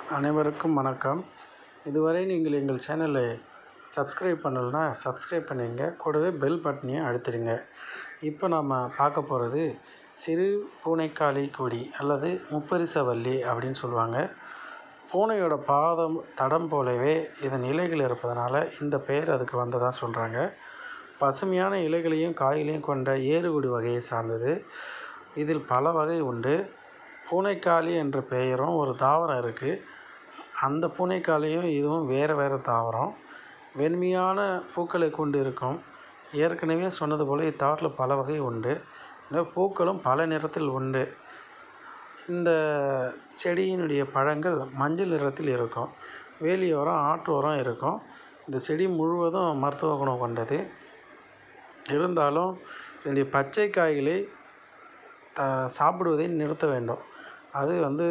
அனைவருக்கும் வணக்கம் இதுவரை நீங்கள் எங்கள் சேனலை சப்ஸ்கிரைப் பண்ணலைன்னா சப்ஸ்கிரைப் பண்ணிங்க கூடவே பெல் பட்டனையும் அழுத்திடுங்க இப்போ நாம் பார்க்க போகிறது சிறு பூனைக்காளி கொடி அல்லது முப்பரிசவல்லி அப்படின்னு சொல்லுவாங்க பூனையோட பாதம் தடம் போலவே இதன் இலைகள் இருப்பதனால இந்த பெயர் அதுக்கு வந்ததாக சொல்கிறாங்க பசுமையான இலைகளையும் காய்களையும் கொண்ட ஏறுகுடி வகையை சார்ந்தது இதில் பல வகை உண்டு பூனைக்காளி என்ற பெயரும் ஒரு தாவரம் இருக்குது அந்த பூனைக்காளியும் இதுவும் வேறு வேறு தாவரம் வெண்மையான பூக்களை கொண்டு இருக்கும் ஏற்கனவே சொன்னது போல் இத்தாவரத்தில் பல வகை உண்டு இந்த பூக்களும் பல நிறத்தில் உண்டு இந்த செடியினுடைய பழங்கள் மஞ்சள் நிறத்தில் இருக்கும் வேலியோரம் ஆற்றோரம் இருக்கும் இந்த செடி முழுவதும் மருத்துவ குணம் கொண்டது இருந்தாலும் இதனுடைய பச்சை காய்களை த சாப்பிடுவதை நிறுத்த வேண்டும் அது வந்து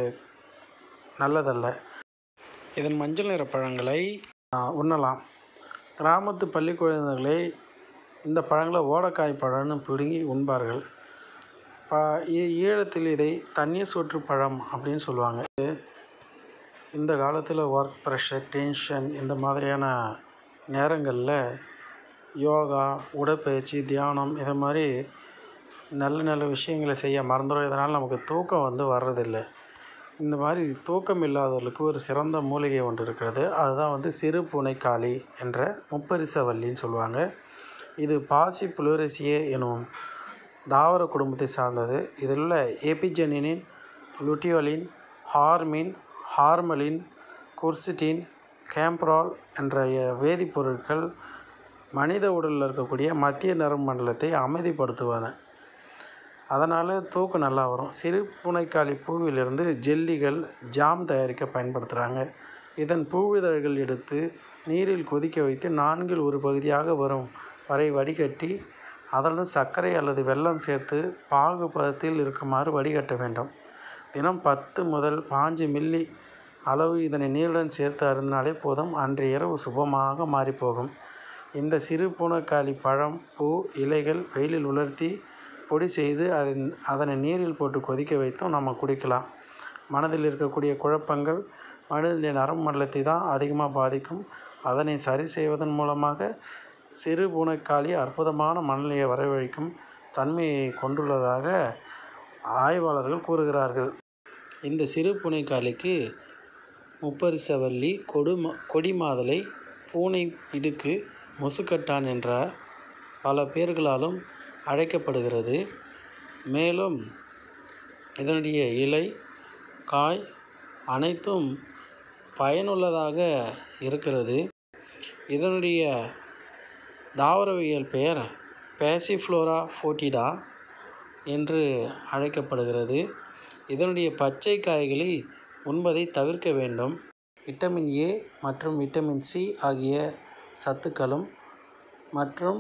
நல்லதல்ல இதன் மஞ்சள் நிற பழங்களை ஆ, உண்ணலாம் கிராமத்து பள்ளி குழந்தைகளை இந்த பழங்களை ஓடக்காய் பழம்னு பிடுங்கி உண்பார்கள் ப ஈ- ஈழத்தில் இதை தண்ணீர் சொற்று பழம் அப்படின்னு சொல்லுவாங்க இது இந்த காலத்தில் ஒர்க் ப்ரெஷர் டென்ஷன் இந்த மாதிரியான நேரங்களில் யோகா உடற்பயிற்சி தியானம் இதை மாதிரி நல்ல நல்ல விஷயங்களை செய்ய மறந்துடும் இதனால் நமக்கு தூக்கம் வந்து வர்றதில்லை இந்த மாதிரி தூக்கம் இல்லாதவர்களுக்கு ஒரு சிறந்த மூலிகை ஒன்று இருக்கிறது அதுதான் வந்து சிறு பூனைக்காளி என்ற முப்பரிசவல்லின்னு சொல்லுவாங்க இது பாசி புளோரசியே எனும் தாவர குடும்பத்தை சார்ந்தது இதில் உள்ள ஏபிஜெனினின் லுட்டியோலின் ஹார்மின் ஹார்மலின் குர்சிட்டின் கேம்ப்ரால் என்ற வேதிப்பொருட்கள் மனித உடலில் இருக்கக்கூடிய மத்திய நரம்பு மண்டலத்தை அமைதிப்படுத்துவன அதனால் தூக்கம் நல்லா வரும் சிறு பூனைக்காளி பூவிலிருந்து ஜெல்லிகள் ஜாம் தயாரிக்க பயன்படுத்துகிறாங்க இதன் பூவிதழ்கள் எடுத்து நீரில் கொதிக்க வைத்து நான்கில் ஒரு பகுதியாக வரும் வரை வடிகட்டி அதனுடன் சர்க்கரை அல்லது வெல்லம் சேர்த்து பாகு பதத்தில் இருக்குமாறு வடிகட்ட வேண்டும் தினம் பத்து முதல் பாஞ்சு மில்லி அளவு இதனை நீருடன் சேர்த்து அருந்தினாலே போதும் அன்றைய இரவு சுபமாக மாறிப்போகும் இந்த சிறு பூனைக்காளி பழம் பூ இலைகள் வெயிலில் உலர்த்தி பொடி செய்து அதன் அதனை நீரில் போட்டு கொதிக்க வைத்தும் நம்ம குடிக்கலாம் மனதில் இருக்கக்கூடிய குழப்பங்கள் மனிதனுடைய நரம்பு மண்டலத்தை தான் அதிகமாக பாதிக்கும் அதனை சரி செய்வதன் மூலமாக சிறு பூனைக்காளி அற்புதமான மனநிலையை வரவழைக்கும் தன்மையை கொண்டுள்ளதாக ஆய்வாளர்கள் கூறுகிறார்கள் இந்த சிறு பூனைக்காளிக்கு முப்பரிசவல்லி கொடும கொடிமாதலை பூனை பிடுக்கு முசுக்கட்டான் என்ற பல பேர்களாலும் அழைக்கப்படுகிறது மேலும் இதனுடைய இலை காய் அனைத்தும் பயனுள்ளதாக இருக்கிறது இதனுடைய தாவரவியல் பெயர் பேசிஃப்ளோரா ஃபோட்டிடா என்று அழைக்கப்படுகிறது இதனுடைய பச்சை காய்களை உண்பதை தவிர்க்க வேண்டும் விட்டமின் ஏ மற்றும் விட்டமின் சி ஆகிய சத்துக்களும் மற்றும்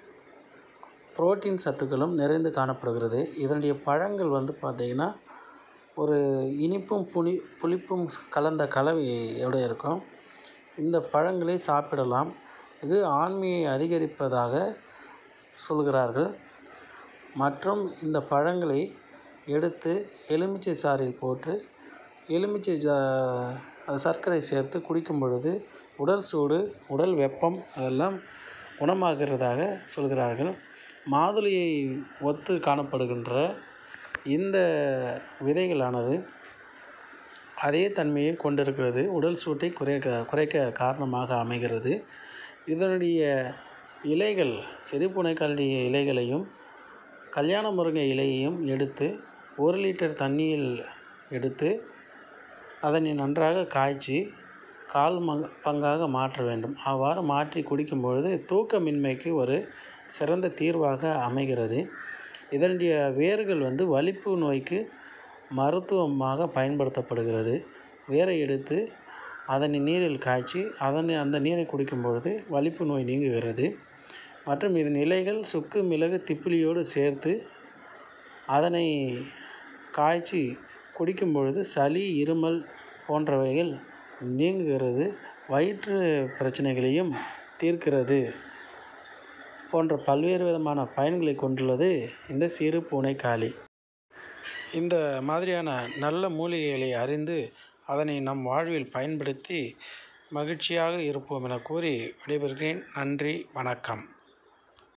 புரோட்டீன் சத்துக்களும் நிறைந்து காணப்படுகிறது இதனுடைய பழங்கள் வந்து பார்த்திங்கன்னா ஒரு இனிப்பும் புளி புளிப்பும் கலந்த கலவையோடு இருக்கும் இந்த பழங்களை சாப்பிடலாம் இது ஆண்மையை அதிகரிப்பதாக சொல்கிறார்கள் மற்றும் இந்த பழங்களை எடுத்து எலுமிச்சை சாறில் போட்டு எலுமிச்சை ஜா அது சர்க்கரை சேர்த்து குடிக்கும் பொழுது உடல் சூடு உடல் வெப்பம் அதெல்லாம் குணமாகிறதாக சொல்கிறார்கள் மாதுளையை ஒத்து காணப்படுகின்ற இந்த விதைகளானது அதே தன்மையை கொண்டிருக்கிறது உடல் சூட்டை குறைக்க குறைக்க காரணமாக அமைகிறது இதனுடைய இலைகள் சிறுபுனைக்காளுடைய இலைகளையும் கல்யாண முருங்கை இலையையும் எடுத்து ஒரு லிட்டர் தண்ணியில் எடுத்து அதனை நன்றாக காய்ச்சி கால் மங் பங்காக மாற்ற வேண்டும் அவ்வாறு மாற்றி குடிக்கும் பொழுது தூக்கமின்மைக்கு ஒரு சிறந்த தீர்வாக அமைகிறது இதனுடைய வேர்கள் வந்து வலிப்பு நோய்க்கு மருத்துவமாக பயன்படுத்தப்படுகிறது வேரை எடுத்து அதனை நீரில் காய்ச்சி அதனை அந்த நீரை குடிக்கும் பொழுது வலிப்பு நோய் நீங்குகிறது மற்றும் இதன் இலைகள் சுக்கு மிளகு திப்பிலியோடு சேர்த்து அதனை காய்ச்சி குடிக்கும் பொழுது சளி இருமல் போன்றவைகள் நீங்குகிறது வயிற்று பிரச்சனைகளையும் தீர்க்கிறது போன்ற பல்வேறு விதமான பயன்களை கொண்டுள்ளது இந்த சிறு பூனைக்காளி இந்த மாதிரியான நல்ல மூலிகைகளை அறிந்து அதனை நம் வாழ்வில் பயன்படுத்தி மகிழ்ச்சியாக இருப்போம் என கூறி விடைபெறுகிறேன் நன்றி வணக்கம்